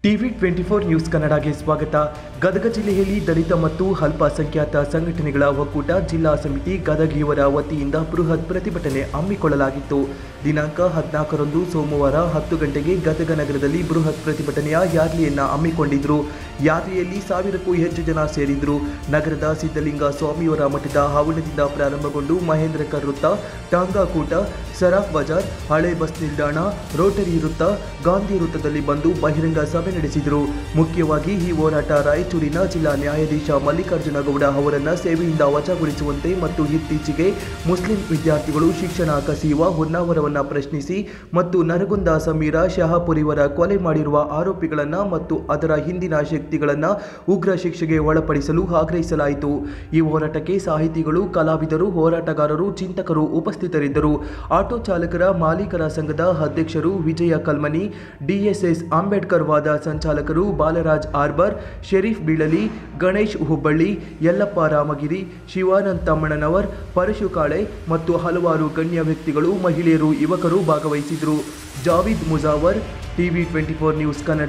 TV twenty four news ಕನ್ನಡಗೆ ಸ್ವಾಗತ ಗದಗ ಜಿಲ್ಲೆಯಲ್ಲಿ ದಲಿತ ಮತ್ತು ಅಲ್ಪಸಂಖ್ಯಾತ ಸಂಘಟನೆಗಳ ಒಕ್ಕೂಟ ಜಿಲ್ಲಾ ಸಮಿತಿ ಗದಗ ಇವರ ವತಿಯಿಂದ ಬೃಹತ್ ಪ್ರತಿಭಟನೆ ಹಮ್ಮಿಕೊಳ್ಳಲಾಗಿತ್ತು ದಿನಾಂಕ ಹದಿನಾಲ್ಕರಂದು ಸೋಮವಾರ ಹತ್ತು ಗಂಟೆಗೆ ಗದಗ ನಗರದಲ್ಲಿ ಬೃಹತ್ ಪ್ರತಿಭಟನೆಯ ರ್ಯಾಲಿಯನ್ನ ಹಮ್ಮಿಕೊಂಡಿದ್ರು ಯಾತ್ರೆಯಲ್ಲಿ ಸಾವಿರಕ್ಕೂ ಹೆಚ್ಚು ಜನ ಸೇರಿದ್ರು ನಗರದ ಸಿದ್ಧಲಿಂಗ ಸ್ವಾಮಿಯವರ ಮಠದ ಆವರಣದಿಂದ ಪ್ರಾರಂಭಗೊಂಡು ಮಹೇಂದ್ರ ಕರ್ ವೃತ್ತ ಟಾಂಗಾ ಕೂಟ ಸರಾಫ್ ಬಜಾರ್ ಹಳೆ ಬಸ್ ನಿಲ್ದಾಣ ರೋಟರಿ ವೃತ್ತ ಗಾಂಧಿ ವೃತ್ತದಲ್ಲಿ ಬಂದು ಬಹಿರಂಗ ಸಭೆ ನಡೆಸಿದರು ಮುಖ್ಯವಾಗಿ ಈ ಹೋರಾಟ ರಾಯಚೂರಿನ ಜಿಲ್ಲಾ ನ್ಯಾಯಾಧೀಶ ಮಲ್ಲಿಕಾರ್ಜುನ ಗೌಡ ಅವರನ್ನ ಸೇವೆಯಿಂದ ವಜಾಗೊಳಿಸುವಂತೆ ಮತ್ತು ಇತ್ತೀಚೆಗೆ ಮುಸ್ಲಿಂ ವಿದ್ಯಾರ್ಥಿಗಳು ಶಿಕ್ಷಣ ಕಸಿಯುವ ಹೊನ್ನಾವರವನ್ನ ಪ್ರಶ್ನಿಸಿ ಮತ್ತು ನರಗುಂದ ಸಮೀರ ಶಹಾಪುರಿವರ ಕೊಲೆ ಮಾಡಿರುವ ಆರೋಪಿಗಳನ್ನ ಮತ್ತು ಅದರ ಹಿಂದಿನ ಶಕ್ತಿಗಳನ್ನ ಉಗ್ರ ಶಿಕ್ಷೆಗೆ ಒಳಪಡಿಸಲು ಆಗ್ರಹಿಸಲಾಯಿತು ಈ ಹೋರಾಟಕ್ಕೆ ಸಾಹಿತಿಗಳು ಕಲಾವಿದರು ಹೋರಾಟಗಾರರು ಚಿಂತಕರು ಉಪಸ್ಥಿತರಿದ್ದರು ಆಟೋ ಚಾಲಕರ ಮಾಲೀಕರ ಸಂಘದ ಅಧ್ಯಕ್ಷರು ವಿಜಯ ಕಲ್ಮನಿ ಡಿಎಸ್ಎಸ್ ಅಂಬೇಡ್ಕರ್ ವಾದ ಸಂಚಾಲಕರು ಬಾಲರಾಜ್ ಆರ್ಬರ್ ಶರೀಫ್ ಬೀಳಲಿ ಗಣೇಶ್ ಹುಬ್ಬಳ್ಳಿ ಯಲ್ಲಪ್ಪ ರಾಮಗಿರಿ ಶಿವಾನಂದ್ ತಮ್ಮಣ್ಣನವರ್ ಪರಶು ಕಾಳೆ ಮತ್ತು ಹಲವಾರು ಗಣ್ಯ ವ್ಯಕ್ತಿಗಳು ಮಹಿಳೆಯರು ಯುವಕರು ಭಾಗವಹಿಸಿದರು Javeed Mujawar TV twenty four news Kannada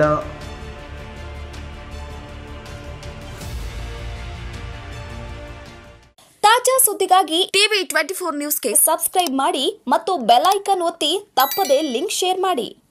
ತಾಜಾ ಸುದ್ದಿಗಾಗಿ ಟಿವಿ ಟ್ವೆಂಟಿ ಫೋರ್ ನ್ಯೂಸ್ಗೆ ಸಬ್ಸ್ಕ್ರೈಬ್ ಮಾಡಿ ಮತ್ತು ಬೆಲ್ ಐಕಾನ್ ಒತ್ತಿ ತಪ್ಪದೇ ಲಿಂಕ್ ಶೇರ್ ಮಾಡಿ